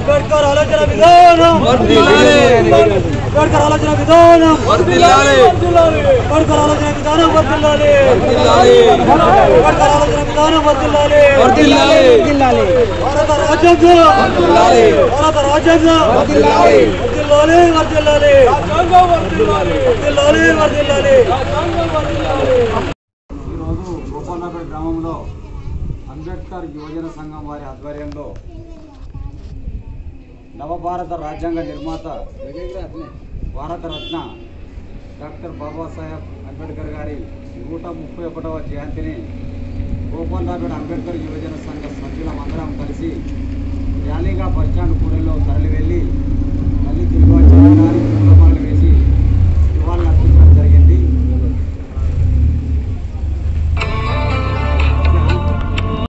అంబేద్కర్ ఆలోచన విధానం వర్ధిల్లాలి. అంబేద్కర్ ఆలోచన విధానం వర్ధిల్లాలి. అంబేద్కర్ ఆలోచన విధానం వర్ధిల్లాలి వర్ధిల్లాలి. అంబేద్కర్ ఆలోచన విధానం వర్ధిల్లాలి వర్ధిల్లాలి. భారత రాజ్యాంగం వర్ధిల్లాలి. భారత రాజ్యాంగం వర్ధిల్లాలి. వర్ధిల్లాలి వర్ధిల్లాలి వర్ధిల్లాలి వర్ధిల్లాలి ఈరోజు గోపాలనగర్ గ్రామంలో అంబేద్కర్ యువజన సంఘం వారి ఆధ్వర్యంలో నవభారత రాజ్యాంగ నిర్మాత భారతరత్న డాక్టర్ బాబాసాహెబ్ అంబేద్కర్ గారి నూట ముప్పై ఒకటవ జయంతిని గోపాలరాపేట అంబేద్కర్ యువజన సంఘ సభ్యులమందరం కలిసి ర్యాలీగా బస్టాండ్ కూడలిలో తరలి వెళ్ళి మళ్ళీ తిరిగి వచ్చి పూలమాల